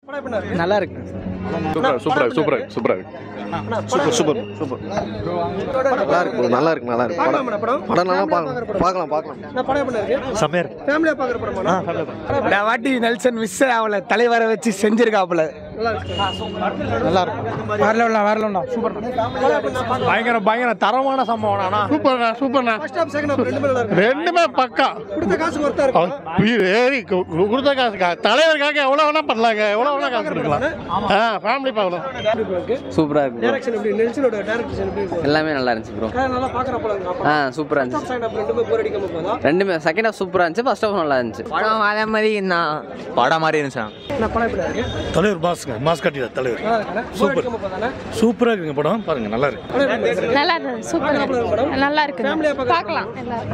நல்லா இருக்கு super super super super super super super நல்லா இருக்கு bro, நல்லா இருக்கு நல்லா இருக்கு படம் படம் நல்லா பார்க்கலாம் பார்க்கலாம் பார்க்கலாம் சமையர் இந்த வாட்டி நெல்சன் மிஸ் ஆகல தலைவரை வச்சு செஞ்சிருக்காப்புல நல்லா இருக்கும் வரல வரலண்ணா சூப்பர் பயங்கர பயங்கர தரமான சம்பவம் ஆனா சூப்பர்ண்ணா சூப்பர்ண்ணா ரெண்டுமே பக்கா ஏறி கொடுத்த காசு கா- தலைவருக்காக எவ்வளோ வேணா பண்ணலாங்க எவ்வளோ வேணா காசு கொடுக்கலாம் ஆ ஃபேமிலி பார்க்கலாம் சூப்பரா இருக்கு bro. எல்லாமே நல்லா இருந்துச்சு ப்ரோ ஆ சூப்பரா இருந்துச்சு ரெண்டுமே செகண்ட் ஹாஃப் சூப்பரா இருந்துச்சு ஃபர்ஸ்ட் ஹாஃப் நல்லா இருந்துச்சு படம் அதே மாதிரி நான் படம் மாதிரி இருந்துச்சு தலைவர் மாஸ்ங்க மாஸ் கட்டிட தலைவர் சூப்பர் சூப்பரா இருக்குங்க படம் பாருங்க நல்லா இருக்கு நல்லா இருக்கு சூப்பர் நல்லா இருக்கு பார்க்கலாம்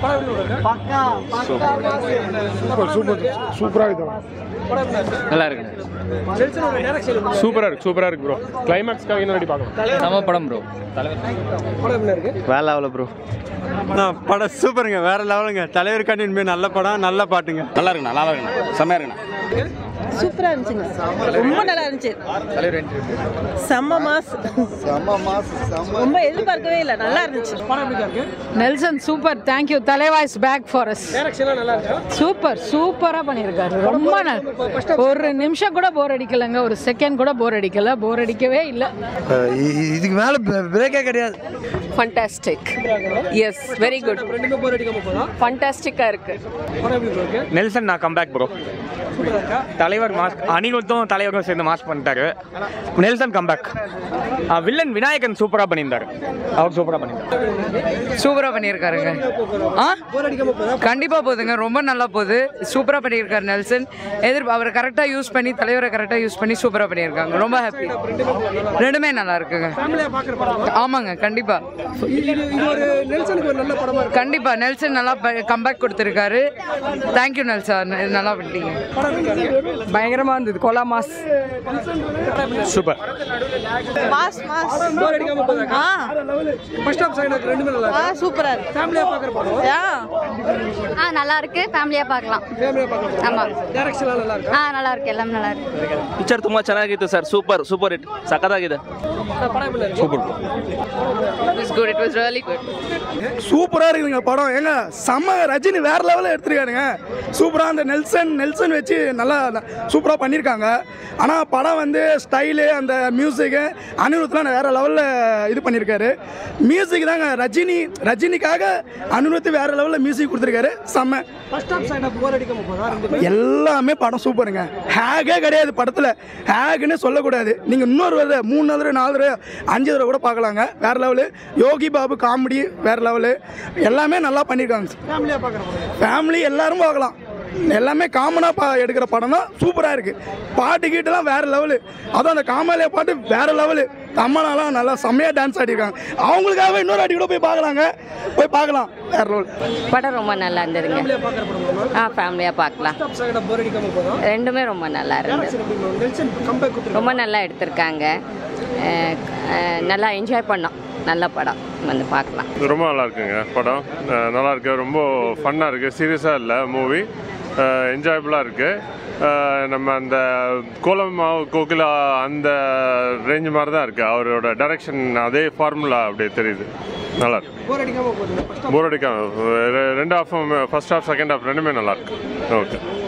நல்லா இருக்கு சூப்பராக இருக்கு சூப்பராக இருக்கு ப்ரோ கிளைமேக்ஸ்க்காக இன்னும் ரெடி பார்க்கலாம் நம்ம படம் ப்ரோ வேலை ஆகல ப்ரோ படம் சூப்பருங்க வேற லெவலுங்க தலைவர் கண்டின் நல்ல படம் நல்ல பாட்டுங்க நல்லா இருக்குண்ணா நல்லா இருக்குண்ணா செம்மையா இருக்குண்ணா சூப்பரா இருந்துச்சுங்க ரொம்ப நல்லா இருந்துச்சு செம்ம மாஸ் ரொம்ப எதிர்பார்க்கவே இல்லை நல்லா இருந்துச்சு நெல்சன் சூப்பர் தேங்க்யூ தலைவா is back for us super சூப்பரா பண்ணியிருக்காரு ரொம்ப நல்ல ஒரு நிமிஷம் கூட போர் அடிக்கலங்க ஒரு செகண்ட் கூட போர் அடிக்கல போர் அடிக்கவே இல்லை இதுக்கு மேல பிரேக்கே கிடையாது ஃபண்டாஸ்டிக் எஸ் வெரி குட் ஃபண்டாஸ்டிக்கா இருக்கு நெல்சன் நான் கம்பேக் ப்ரோ தலைவர் மாஸ் அனிருத்தும் தலைவரும் சேர்ந்து மாஸ் பண்ணிட்டாரு நெல்சன் கம்பேக் வில்லன் விநாயகன் சூப்பராக பண்ணியிருந்தாரு அவர் சூப்பராக பண்ணியிருந்தாரு சூப்பராக பண்ணியிருக்காருங்க ஆ கண்டிப்பாக போகுதுங்க ரொம்ப நல்லா போகுது சூப்பராக பண்ணியிருக்காரு நெல்சன் எதிர் அவரை கரெக்டாக யூஸ் பண்ணி தலைவரை கரெக்டாக யூஸ் பண்ணி சூப்பராக பண்ணியிருக்காங்க ரொம்ப ஹாப்பி ரெண்டுமே நல்லா இருக்குங்க ஆமாங்க கண்டிப்பாக கண்டிப்பாக நெல்சன் நல்லா கம்பேக் கொடுத்துருக்காரு தேங்க்யூ நெல்சன் இது நல்லா பண்ணிட்டீங்க பயங்கரமாக இருந்தது கொலா மாஸ் சூப்பர் மாஸ் மாஸ் ஆ ஆ சூப்பரா இருக்கு ஆ ஆ நல்லா இருக்கு ஃபேமிலியா பார்க்கலாம் ஆமா ஆ நல்லா இருக்கு எல்லாம் நல்லா இருக்கு ಪಿಕ್ಚರ್ ತುಂಬಾ ಚೆನ್ನಾಗಿತ್ತು ಸರ್ ಸೂಪರ್ ಸೂಪರ್ ಹಿಟ್ ಸಖತ್ತಾಗಿದೆ it's good it was really good சூப்பரா இருக்குங்க படம் ஏங்க செம்ம ரஜினி வேற லெவலில் எடுத்திருக்காருங்க சூப்பரா அந்த நெல்சன் நெல்சன் வச்சு நல்லா சூப்பரா பண்ணியிருக்காங்க ஆனா படம் வந்து ஸ்டைலு அந்த மியூசிக்கு அனிருத்லாம் வேற லெவலில் இது பண்ணியிருக்காரு மியூசிக் தாங்க ரஜினி ரஜினிக்காக அனிருத் வேற லெவலில் மியூசிக் கொடுத்துருக்காரு செம்ம எல்லாமே படம் சூப்பருங்க ஹேகே கிடையாது படத்தில் ஹேக்குன்னு சொல்லக்கூடாது நீங்கள் இன்னொரு தடவை மூணு தடவை நாலு தடவை அஞ்சு தடவை கூட பார்க்கலாங்க வேற லெவலு யோகி பாபு காமெடி வேற லெவலு எல்லாமே நல்லா பண்ணியிருக்காங்க ஃபேமிலி எல்லாரும் பார்க்கலாம் எல்லாமே காமனாக பா எடுக்கிற படம் தான் சூப்பராக இருக்குது பாட்டு கீட்டுலாம் வேற லெவலு அதுவும் அந்த காமாலியா பாட்டு வேற லெவலு தம்மனாலாம் நல்லா செம்மையாக டான்ஸ் ஆடிருக்காங்க அவங்களுக்காக இன்னொரு அடி கூட போய் பார்க்கலாங்க போய் பார்க்கலாம் வேற லெவல் படம் ரொம்ப நல்லா இருந்ததுங்க ஆ ஃபேமிலியாக பார்க்கலாம் ரெண்டுமே ரொம்ப நல்லா இருந்தது ரொம்ப நல்லா எடுத்திருக்காங்க அஹ், அஹ், நல்லா என்ஜாய் பண்ணோம் நல்ல படம் வந்து பார்க்கலாம் ரொம்ப நல்லா இருக்குங்க படம் அஹ் நல்லா இருக்கு ரொம்ப ஃபன்னாக இருக்குது சீரியஸாக இல்லை மூவி என்ஜாயபுளாக இருக்குது நம்ம அந்த கோலமாவு கோகிலா அந்த ரேஞ்ச் மாதிரி தான் இருக்குது அவரோட டைரக்ஷன் அதே ஃபார்முலா அப்படியே தெரியுது நல்லா இருக்கு போர் அடிக்காம ரெ- ரெண்டு ஹாஃபும் ஃபர்ஸ்ட் ஹாஃப் செகண்ட் ஹாஃப் ரெண்டுமே நல்லா இருக்கு ஓகே